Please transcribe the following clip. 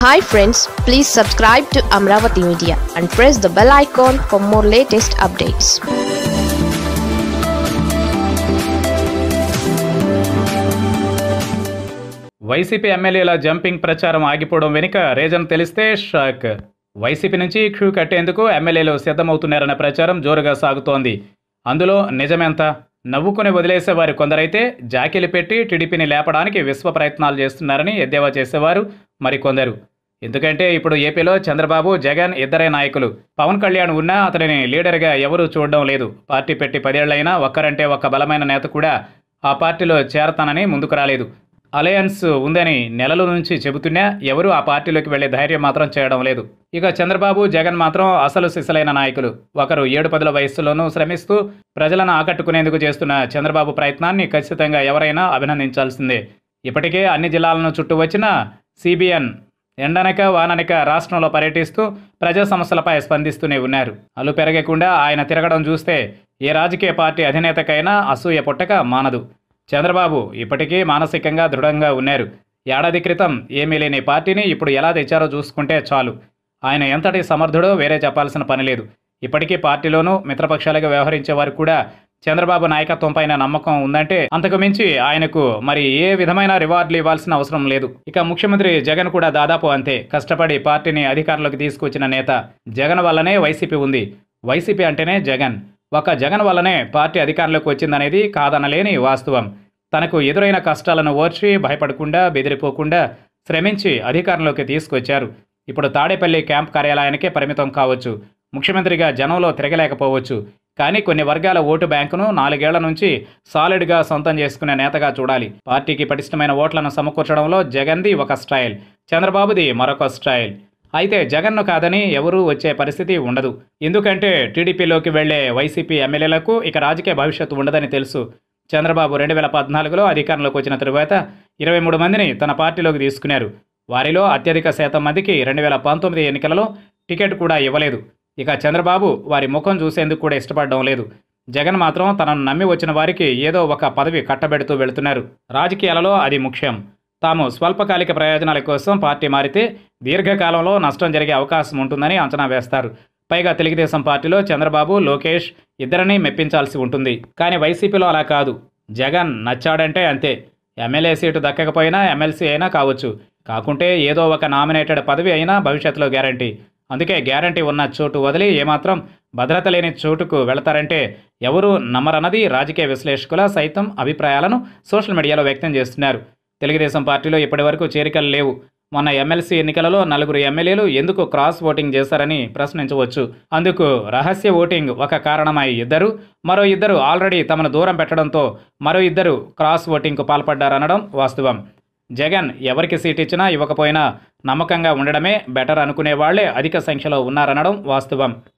hi friends please subscribe to Amaravati media and press the bell icon for more latest updates YCP ఎమ్మెల్యేల jumping ప్రచారం ఆగిపోవడం వెనుక reason తెలిస్తే shock YCP నుంచి queue కట్టేందుకు ఎమ్మెల్యేలు సిద్ధమవుతున్నారన్న ప్రచారం జోరుగా సాగుతోంది అందులో నిజమెంత నవ్వుకుని వదిలేసేవారు కొందరైతే జాకీలు పెట్టి టీడీపీని లేపడానికి విశ్వ ప్రయత్నాలు చేస్తున్నారని ఎద్దేవా చేసేవారు మరికొందరు ఎందుకంటే ఇప్పుడు ఏపీలో చంద్రబాబు జగన్ ఇద్దరే నాయకులు పవన్ కళ్యాణ్ ఉన్నా అతడిని లీడర్గా ఎవరూ చూడడం లేదు పార్టీ పెట్టి పదేళ్లైనా ఒక్కరంటే ఒక్క బలమైన నేత కూడా ఆ పార్టీలో చేరతానని ముందుకు రాలేదు అలయన్స్ ఉందని నెలల నుంచి చెబుతున్నా ఎవరూ ఆ పార్టీలోకి వెళ్లే ధైర్యం మాత్రం చేయడం లేదు ఇక చంద్రబాబు జగన్ మాత్రం అసలు సిసలైన నాయకులు ఒకరు ఏడు పదుల వయస్సులోనూ శ్రమిస్తూ ప్రజలను ఆకట్టుకునేందుకు చేస్తున్న చంద్రబాబు ప్రయత్నాన్ని ఖచ్చితంగా ఎవరైనా అభినందించాల్సిందే ఇప్పటికే అన్ని జిల్లాలను చుట్టూ వచ్చిన సిబిఎన్ ఎండనక వాననక రాష్ట్రంలో పర్యటిస్తూ ప్రజా సమస్యలపై స్పందిస్తూనే ఉన్నారు అలు పెరగకుండా ఆయన తిరగడం చూస్తే ఏ రాజకీయ పార్టీ అధినేతకైనా అసూయ పుట్టక మానదు చంద్రబాబు ఇప్పటికీ మానసికంగా దృఢంగా ఉన్నారు ఏడాది క్రితం ఏమీ లేని పార్టీని ఇప్పుడు ఎలా తెచ్చారో చూసుకుంటే చాలు ఆయన ఎంతటి సమర్థుడో వేరే చెప్పాల్సిన పని లేదు ఇప్పటికీ పార్టీలోనూ మిత్రపక్షాలుగా వ్యవహరించే వారు కూడా చంద్రబాబు నాయకత్వం పైన నమ్మకం ఉందంటే అంతకు మించి ఆయనకు మరి ఏ విధమైన రివార్డులు ఇవ్వాల్సిన అవసరం లేదు ఇక ముఖ్యమంత్రి జగన్ కూడా దాదాపు అంతే కష్టపడి పార్టీని అధికారంలోకి తీసుకొచ్చిన నేత జగన్ వల్లనే వైసీపీ ఉంది వైసీపీ అంటేనే జగన్ ఒక జగన్ వల్లనే పార్టీ అధికారంలోకి వచ్చిందనేది కాదనలేని వాస్తవం తనకు ఎదురైన కష్టాలను ఓర్చి భయపడకుండా బెదిరిపోకుండా శ్రమించి అధికారంలోకి తీసుకొచ్చారు ఇప్పుడు తాడేపల్లి క్యాంప్ కార్యాలయానికే పరిమితం కావచ్చు ముఖ్యమంత్రిగా జనంలో తిరగలేకపోవచ్చు కానీ కొన్ని వర్గాల ఓటు బ్యాంకును నాలుగేళ్ల నుంచి సాలిడ్గా సొంతం చేసుకునే నేతగా చూడాలి పార్టీకి పటిష్టమైన ఓట్లను సమకూర్చడంలో జగన్ది ఒక స్టైల్ చంద్రబాబుది మరొక స్టైల్ అయితే జగన్ను కాదని ఎవరూ వచ్చే పరిస్థితి ఉండదు ఎందుకంటే టీడీపీలోకి వెళ్లే వైసీపీ ఎమ్మెల్యేలకు ఇక రాజకీయ భవిష్యత్తు ఉండదని తెలుసు చంద్రబాబు రెండు వేల పద్నాలుగులో అధికారంలోకి వచ్చిన తరువాత ఇరవై మూడు మందిని తన పార్టీలోకి తీసుకున్నారు వారిలో అత్యధిక శాతం మందికి రెండు వేల పంతొమ్మిది ఎన్నికలలో టికెట్ కూడా ఇవ్వలేదు ఇక చంద్రబాబు వారి ముఖం చూసేందుకు కూడా ఇష్టపడడం లేదు జగన్ మాత్రం తనను నమ్మి వచ్చిన వారికి ఏదో ఒక పదవి కట్టబెడుతూ వెళుతున్నారు రాజకీయాలలో అది ముఖ్యం తాము స్వల్పకాలిక ప్రయోజనాల కోసం పార్టీ మారితే దీర్ఘకాలంలో నష్టం జరిగే అవకాశం ఉంటుందని అంచనా వేస్తారు పైగా తెలుగుదేశం పార్టీలో చంద్రబాబు లోకేష్ ఇద్దరిని మెప్పించాల్సి ఉంటుంది కానీ వైసీపీలో అలా కాదు జగన్ నచ్చాడంటే అంతే ఎమ్మెల్యే సీటు దక్కకపోయినా ఎమ్మెల్సీ అయినా కావచ్చు కాకుంటే ఏదో ఒక నామినేటెడ్ పదవి అయినా భవిష్యత్తులో గ్యారంటీ అందుకే గ్యారంటీ ఉన్న చోటు వదిలి ఏమాత్రం భద్రత లేని చోటుకు వెళతారంటే ఎవరు నమ్మరన్నది రాజకీయ విశ్లేషకుల సైతం అభిప్రాయాలను సోషల్ మీడియాలో వ్యక్తం చేస్తున్నారు తెలుగుదేశం పార్టీలో ఇప్పటివరకు చేరికలు లేవు మొన్న ఎమ్మెల్సీ ఎన్నికలలో నలుగురు ఎమ్మెల్యేలు ఎందుకు క్రాస్ ఓటింగ్ చేశారని ప్రశ్నించవచ్చు అందుకు రహస్య ఓటింగ్ ఒక కారణమై ఇద్దరు మరో ఇద్దరు ఆల్రెడీ తమను దూరం పెట్టడంతో మరో ఇద్దరు క్రాస్ ఓటింగ్కు పాల్పడ్డారనడం వాస్తవం జగన్ ఎవరికి సీట్ ఇచ్చినా ఇవ్వకపోయినా నమ్మకంగా ఉండడమే బెటర్ అనుకునే వాళ్లే అధిక సంఖ్యలో ఉన్నారనడం వాస్తవం